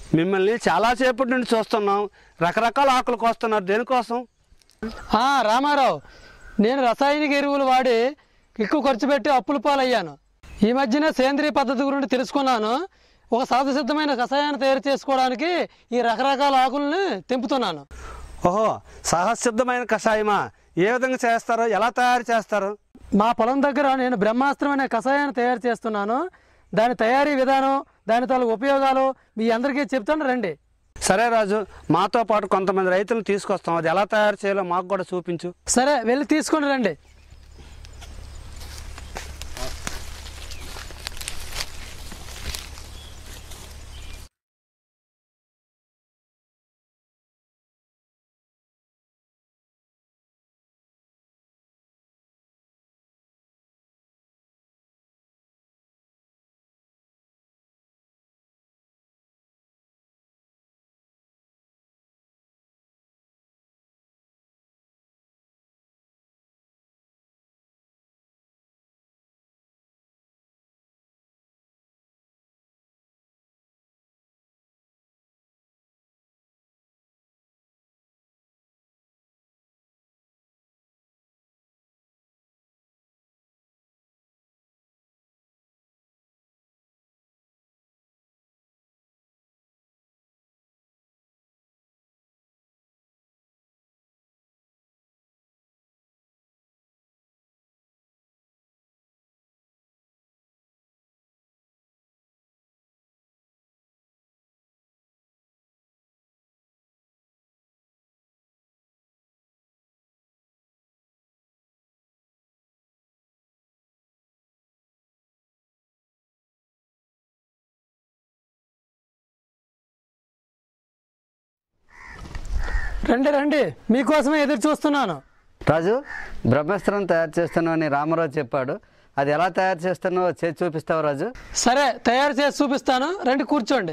మిమ్మల్ని చాలాసేపటి నుండి చూస్తున్నాం రకరకాల ఆకులు కోస్తున్నారు దేనికోసం ఆ, రామారావు నేను రసాయనిక ఎరువులు వాడి ఎక్కువ ఖర్చు పెట్టి అప్పుల పాలయ్యాను ఈ మధ్యన సేంద్రియ పద్ధతి గురించి తెలుసుకున్నాను ఒక సహజసిద్ధమైన కషాయాన్ని తయారు చేసుకోవడానికి ఈ రకరకాల ఆకుల్ని తెంపుతున్నాను ఓహో సహసిద్ధమైన కషాయమా ఏ విధంగా చేస్తారో ఎలా తయారు చేస్తారు మా పొలం దగ్గర నేను బ్రహ్మాస్త్రం అనే కషాయాన్ని తయారు చేస్తున్నాను దాని తయారీ విధానం దాని తాలూ ఉపయోగాలు మీ అందరికీ చెప్తాను రండి సరే రాజు మాతో పాటు కొంతమంది రైతులను తీసుకొస్తాం అది ఎలా తయారు చేయాలో మాకు కూడా చూపించు సరే వెళ్ళి తీసుకొని రండి రండి రండి మీకోసమే ఎదురు చూస్తున్నాను రాజు బ్రహ్మాస్త్రం తయారు చేస్తున్నావు రామారావు చెప్పాడు అది ఎలా తయారు చేస్తున్నావో చేసి చూపిస్తావు రాజు సరే తయారు చేసి చూపిస్తాను రండి కూర్చోండి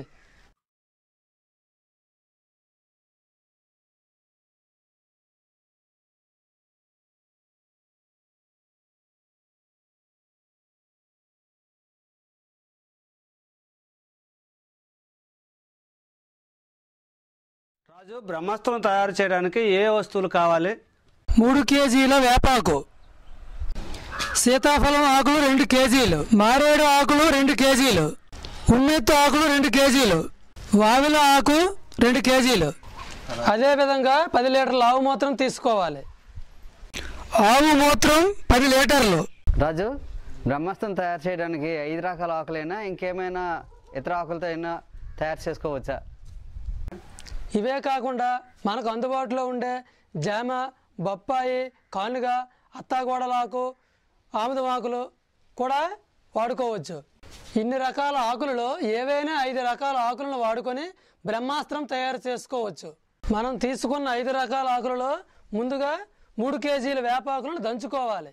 రాజు బ్రహ్మాస్త్రం తయారు చేయడానికి ఏ వస్తువులు కావాలి మూడు కేజీల వేపాకు సీతాఫలం ఆకులు రెండు కేజీలు మారేడు ఆకులు రెండు కేజీలు ఉమ్మెత్తు ఆకులు రెండు కేజీలు వావిల ఆకు రెండు కేజీలు అదేవిధంగా పది లీటర్ల ఆవు మూత్రం తీసుకోవాలి ఆవు మూత్రం పది లీటర్లు రాజు బ్రహ్మాస్త్రం తయారు చేయడానికి ఐదు రకాల ఆకులైనా ఇంకేమైనా ఇతర ఆకులతో అయినా తయారు చేసుకోవచ్చా ఇవే కాకుండా మనకు అందుబాటులో ఉండే జామ బొప్పాయి కానుగ అత్తాగోడలాకు ఆముదం ఆకులు కూడా వాడుకోవచ్చు ఇన్ని రకాల ఆకులలో ఏవైనా ఐదు రకాల ఆకులను వాడుకొని బ్రహ్మాస్త్రం తయారు చేసుకోవచ్చు మనం తీసుకున్న ఐదు రకాల ఆకులలో ముందుగా మూడు కేజీల వేపాకులను దంచుకోవాలి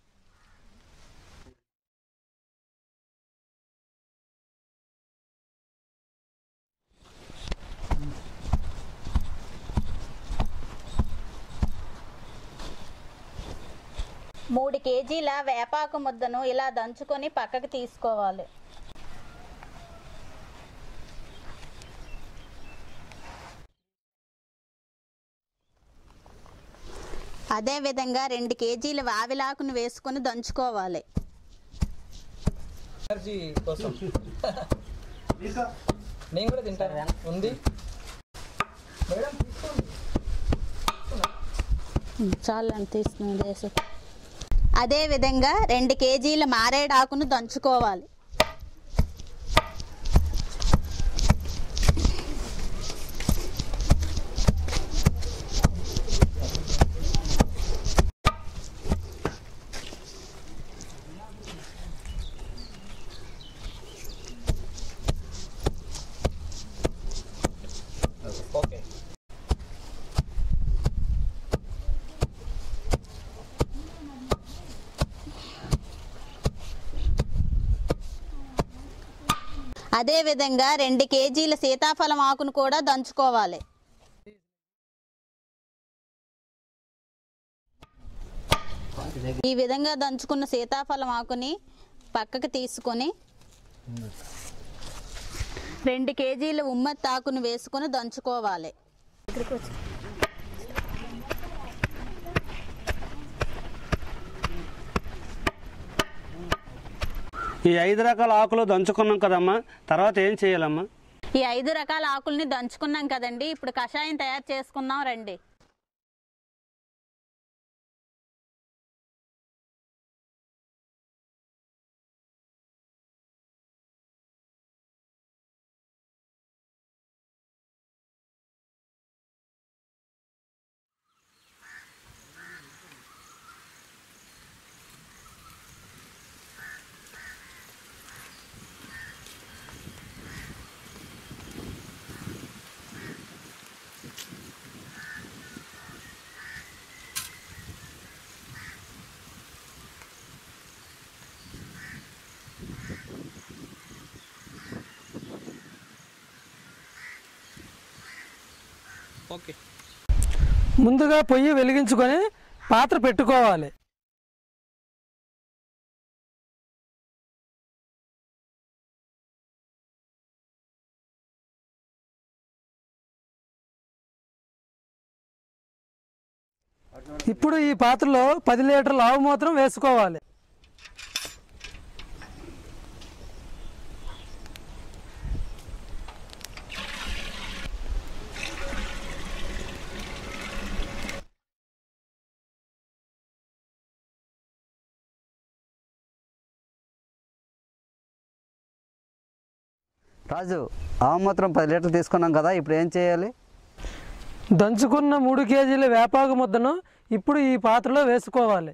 మూడు కేజీల వేపాకు ముద్దను ఇలా దంచుకొని పక్కకు తీసుకోవాలి అదే విధంగా రెండు కేజీల వావిలాకును వేసుకొని దంచుకోవాలి ఎనర్జీ కోసం నేను కూడా తింటాను ఉంది మేడం తీసుకోండి చాలా తీస్తుంది వేసు అదే విధంగా రెండు కేజీల మారేడాకును దంచుకోవాలి ఓకే అదే విధంగా రెండు కేజీల సీతాఫలం ఆకును కూడా దంచుకోవాలి ఈ విధంగా దంచుకున్న సీతాఫలం ఆకుని పక్కకు తీసుకొని రెండు కేజీల ఉమ్మెత్తాకును వేసుకొని దంచుకోవాలి ఈ ఐదు రకాల ఆకులు దంచుకున్నాం కదమ్మా తర్వాత ఏం చేయాలమ్మా ఈ ఐదు రకాల ఆకుల్ని దంచుకున్నాం కదండి ఇప్పుడు కషాయం తయారు చేసుకుందాం రండి ఓకే ముందుగా పొయ్యి వెలిగించుకొని పాత్ర పెట్టుకోవాలి ఇప్పుడు ఈ పాత్రలో పది లీటర్ల ఆవు మూత్రం వేసుకోవాలి రాజు ఆమూత్రం పది లీటర్లు తీసుకున్నాం కదా ఇప్పుడు ఏం చేయాలి దంచుకున్న మూడు కేజీల వేపాకు ముద్దను ఇప్పుడు ఈ పాత్రలో వేసుకోవాలి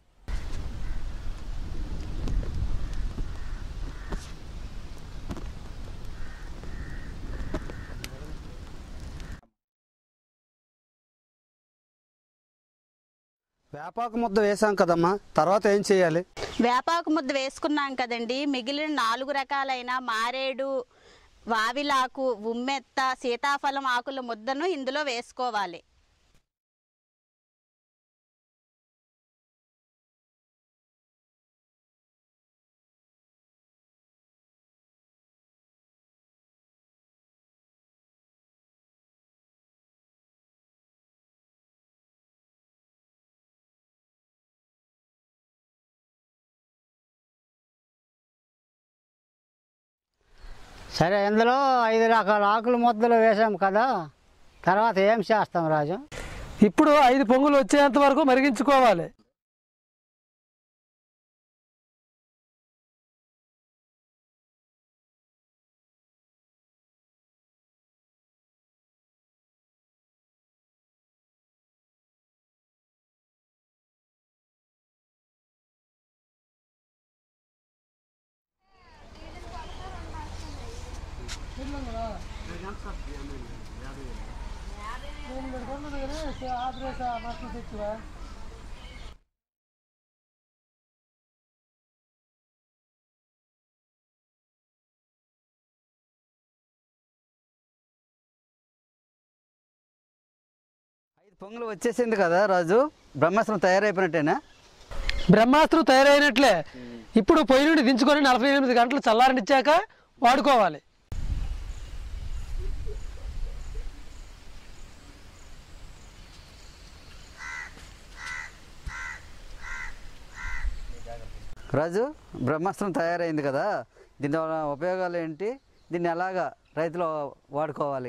వేపాకు ముద్ద వేసాం కదమ్మా తర్వాత ఏం చేయాలి వేపాకు ముద్ద వేసుకున్నాం కదండి మిగిలిన నాలుగు రకాలైన మారేడు వావిలాకు ఉమ్మెత్త సీతాఫలం ఆకుల ముద్దను ఇందులో వేసుకోవాలి సరే ఇందులో ఐదు రకాల ఆకులు ముద్దలు వేసాం కదా తర్వాత ఏం చేస్తాం రాజు ఇప్పుడు ఐదు పొంగులు వచ్చేంత వరకు మరిగించుకోవాలి ఐదు పొంగులు వచ్చేసింది కదా రాజు బ్రహ్మాస్త్రం తయారైపోయినట్టేనా బ్రహ్మాస్త్రం తయారైనట్లే ఇప్పుడు పొయ్యి నుండి దించుకొని నలభై ఎనిమిది గంటలు చల్లారనిచ్చాక వాడుకోవాలి రాజు బ్రహ్మాస్త్రం తయారైంది కదా దీని వల్ల ఉపయోగాలు ఏంటి దీన్ని ఎలాగా రైతులు వాడుకోవాలి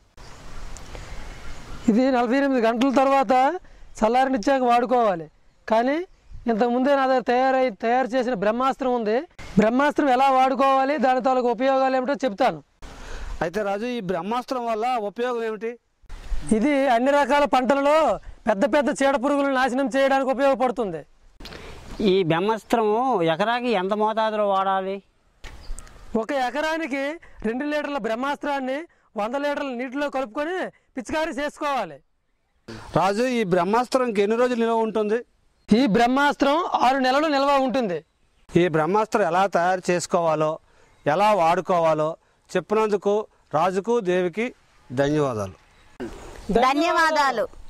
ఇది నలభై ఎనిమిది గంటల తర్వాత చల్లారనిచ్చాక వాడుకోవాలి కానీ ఇంతకుముందే నా దగ్గర తయారై తయారు చేసిన బ్రహ్మాస్త్రం ఉంది బ్రహ్మాస్త్రం ఎలా వాడుకోవాలి దాని తాలూకు ఉపయోగాలు ఏమిటో చెప్తాను అయితే రాజు ఈ బ్రహ్మాస్త్రం వల్ల ఉపయోగం ఏమిటి ఇది అన్ని రకాల పంటలలో పెద్ద పెద్ద చీడ పురుగులను నాశనం చేయడానికి ఉపయోగపడుతుంది ఈ బ్రహ్మాస్త్రం ఎకరాకి ఎంత మోతాదులో వాడాలి ఒక ఎకరానికి రెండు లీటర్ల బ్రహ్మాస్త్రాన్ని వంద లీటర్ల నీటిలో కలుపుకొని పిచికారీ చేసుకోవాలి రాజు ఈ బ్రహ్మాస్త్రంకి ఎన్ని రోజులు నిల్వ ఉంటుంది ఈ బ్రహ్మాస్త్రం ఆరు నెలలు నిల్వ ఉంటుంది ఈ బ్రహ్మాస్త్రం ఎలా తయారు చేసుకోవాలో ఎలా వాడుకోవాలో చెప్పినందుకు రాజుకు దేవికి ధన్యవాదాలు ధన్యవాదాలు